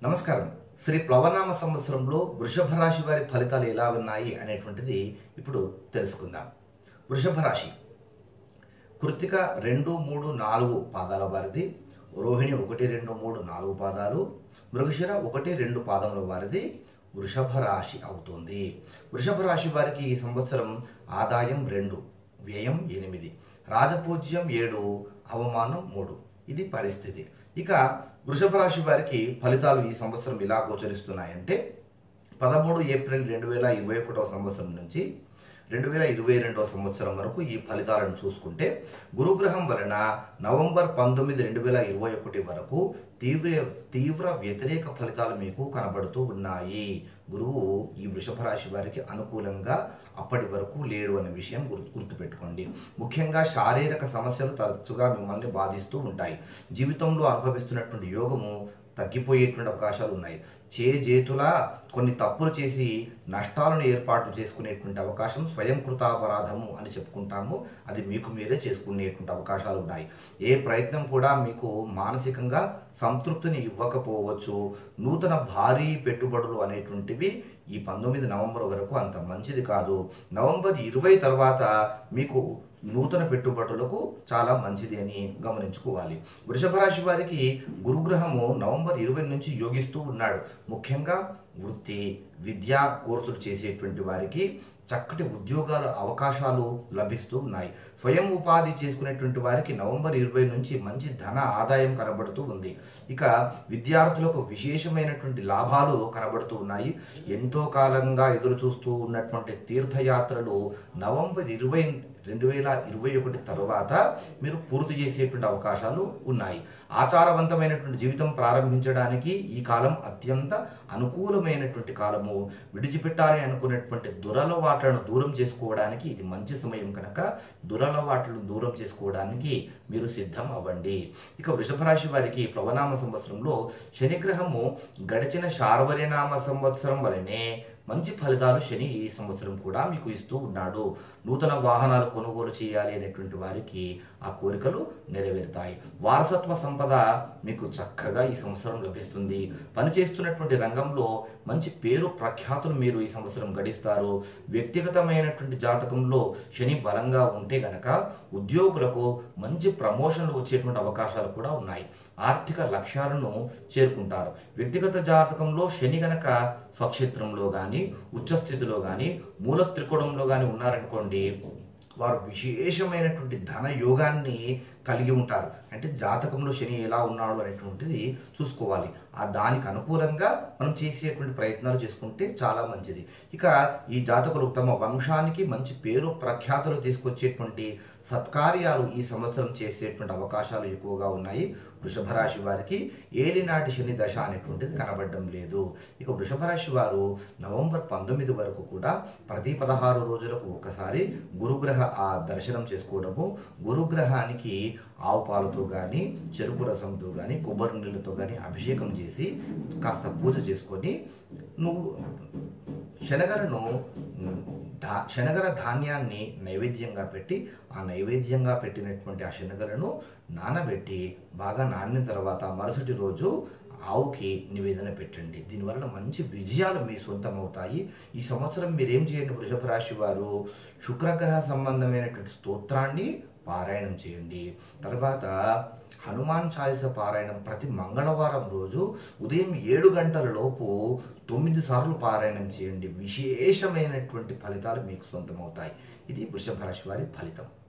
నమస్కారం శ్రీ ప్లవనామ సంవత్సరంలో వృషభ రాశి వారి ఫలితాలు ఎలా ఉన్నాయి అనేటువంటిది ఇప్పుడు తెలుసుకుందాం వృషభ రాశి కృతిక రెండు మూడు నాలుగు పాదాల వారిది రోహిణి ఒకటి రెండు మూడు నాలుగు పాదాలు మృగశిర ఒకటి రెండు పాదముల వారిది వృషభ రాశి అవుతుంది వృషభ రాశి వారికి ఈ సంవత్సరం ఆదాయం రెండు వ్యయం ఎనిమిది రాజపూజ్యం ఏడు అవమానం మూడు ఇది పరిస్థితి ఇక వృషభ రాశి వారికి ఫలితాలు ఈ సంవత్సరం ఎలా గోచరిస్తున్నాయంటే పదమూడు ఏప్రిల్ రెండు వేల ఇరవై ఒకటవ సంవత్సరం నుంచి రెండు వేల ఇరవై రెండవ సంవత్సరం వరకు ఈ ఫలితాలను చూసుకుంటే గురుగ్రహం వలన నవంబర్ పంతొమ్మిది రెండు వేల ఇరవై ఒకటి వరకు తీవ్ర తీవ్ర వ్యతిరేక ఫలితాలు మీకు కనబడుతూ ఉన్నాయి గురువు ఈ వృషభ రాశి వారికి అనుకూలంగా అప్పటి వరకు లేడు అనే విషయం గుర్తు గుర్తుపెట్టుకోండి ముఖ్యంగా శారీరక సమస్యలు తరచుగా మిమ్మల్ని బాధిస్తూ ఉంటాయి జీవితంలో అనుభవిస్తున్నటువంటి యోగము తగ్గిపోయేటువంటి అవకాశాలు ఉన్నాయి చే చేతుల కొన్ని తప్పులు చేసి నష్టాలను ఏర్పాటు చేసుకునేటువంటి అవకాశం స్వయం కృతాపరాధము అని చెప్పుకుంటాము అది మీకు మీరే చేసుకునేటువంటి అవకాశాలు ఉన్నాయి ఏ ప్రయత్నం కూడా మీకు మానసికంగా సంతృప్తిని ఇవ్వకపోవచ్చు నూతన భారీ పెట్టుబడులు అనేటువంటివి ఈ పంతొమ్మిది నవంబర్ వరకు అంత మంచిది కాదు నవంబర్ ఇరవై తర్వాత మీకు నూతన పెట్టుబడులకు చాలా మంచిది అని గమనించుకోవాలి వృషభ రాశి వారికి గురుగ్రహము నవంబర్ ఇరవై నుంచి యోగిస్తూ ఉన్నాడు ముఖ్యంగా వృత్తి విద్యా కోర్సులు చేసేటువంటి వారికి చక్కటి ఉద్యోగాల అవకాశాలు లభిస్తూ ఉన్నాయి స్వయం ఉపాధి చేసుకునేటువంటి వారికి నవంబర్ ఇరవై నుంచి మంచి ధన ఆదాయం కనబడుతూ ఉంది ఇక విద్యార్థులకు విశేషమైనటువంటి లాభాలు కనబడుతూ ఉన్నాయి ఎంతో కాలంగా ఎదురు చూస్తూ ఉన్నటువంటి తీర్థయాత్రలు నవంబర్ ఇరవై రెండు వేల ఇరవై ఒకటి తర్వాత మీరు పూర్తి చేసేటువంటి అవకాశాలు ఉన్నాయి ఆచారవంతమైనటువంటి జీవితం ప్రారంభించడానికి ఈ కాలం అత్యంత అనుకూలమైనటువంటి కాలము విడిచిపెట్టాలి అనుకునేటువంటి దురలవాట్లను దూరం చేసుకోవడానికి ఇది మంచి సమయం కనుక దురలవాట్లను దూరం చేసుకోవడానికి మీరు సిద్ధం అవ్వండి ఇక వృషభ రాశి వారికి ప్లవనామ సంవత్సరంలో శనిగ్రహము గడిచిన శార్వరినామ సంవత్సరం వలనే మంచి ఫలితాలు శని ఈ సంవత్సరం కూడా మీకు ఇస్తూ ఉన్నాడు నూతన వాహనాలు కొనుగోలు చేయాలి అనేటువంటి వారికి ఆ కోరికలు నెరవేరుతాయి వారసత్వ సంపద మీకు చక్కగా ఈ సంవత్సరం లభిస్తుంది పనిచేస్తున్నటువంటి రంగంలో మంచి పేరు ప్రఖ్యాతులు మీరు ఈ సంవత్సరం గడిస్తారు వ్యక్తిగతమైనటువంటి జాతకంలో శని బలంగా ఉంటే గనక ఉద్యోగులకు మంచి ప్రమోషన్లు వచ్చేటువంటి అవకాశాలు కూడా ఉన్నాయి ఆర్థిక లక్ష్యాలను చేరుకుంటారు వ్యక్తిగత జాతకంలో శని గనక స్వక్షేత్రంలో కానీ ఉచ్చస్థితిలో కానీ మూల త్రికోణంలో కానీ ఉన్నారనుకోండి వారు విశేషమైనటువంటి ధన యోగాన్ని కలిగి ఉంటారు అంటే జాతకంలో శని ఎలా ఉన్నాడు అనేటువంటిది చూసుకోవాలి ఆ దానికి అనుకూలంగా మనం చేసేటువంటి ప్రయత్నాలు చేసుకుంటే చాలా మంచిది ఇక ఈ జాతకులు తమ వంశానికి మంచి పేరు ప్రఖ్యాతులు తీసుకొచ్చేటువంటి సత్కార్యాలు ఈ సంవత్సరం చేసేటువంటి అవకాశాలు ఎక్కువగా ఉన్నాయి వృషభ రాశి వారికి ఏలినాటి శని దశ అనేటువంటిది కనబడడం లేదు ఇక వృషభ రాశి వారు నవంబర్ పంతొమ్మిది వరకు కూడా ప్రతి పదహారు రోజులకు ఒకసారి గురుగ్రహ ఆ దర్శనం చేసుకోవడము గురుగ్రహానికి ఆవు పాలతో కానీ చెరుకు రసంతో కానీ కొబ్బరి నీళ్ళతో కానీ అభిషేకం చేసి కాస్త పూజ చేసుకొని నువ్వు శనగలను ధా శనగల ధాన్యాన్ని నైవేద్యంగా పెట్టి ఆ నైవేద్యంగా పెట్టినటువంటి ఆ శనగలను నానబెట్టి బాగా నానిన తర్వాత మరుసటి రోజు ఆవుకి నివేదన పెట్టండి దీనివల్ల మంచి విజయాలు మీ సొంతం అవుతాయి ఈ సంవత్సరం మీరేం చేయండి వృషభ రాశి వారు శుక్రగ్రహ సంబంధమైనటువంటి స్తోత్రాన్ని పారాయణం చేయండి తర్వాత హనుమాన్ చాలీస పారాయణం ప్రతి మంగళవారం రోజు ఉదయం ఏడు గంటల లోపు తొమ్మిది సార్లు పారాయణం చేయండి విశేషమైనటువంటి ఫలితాలు మీకు సొంతమవుతాయి ఇది వృషభ రాశి వారి ఫలితం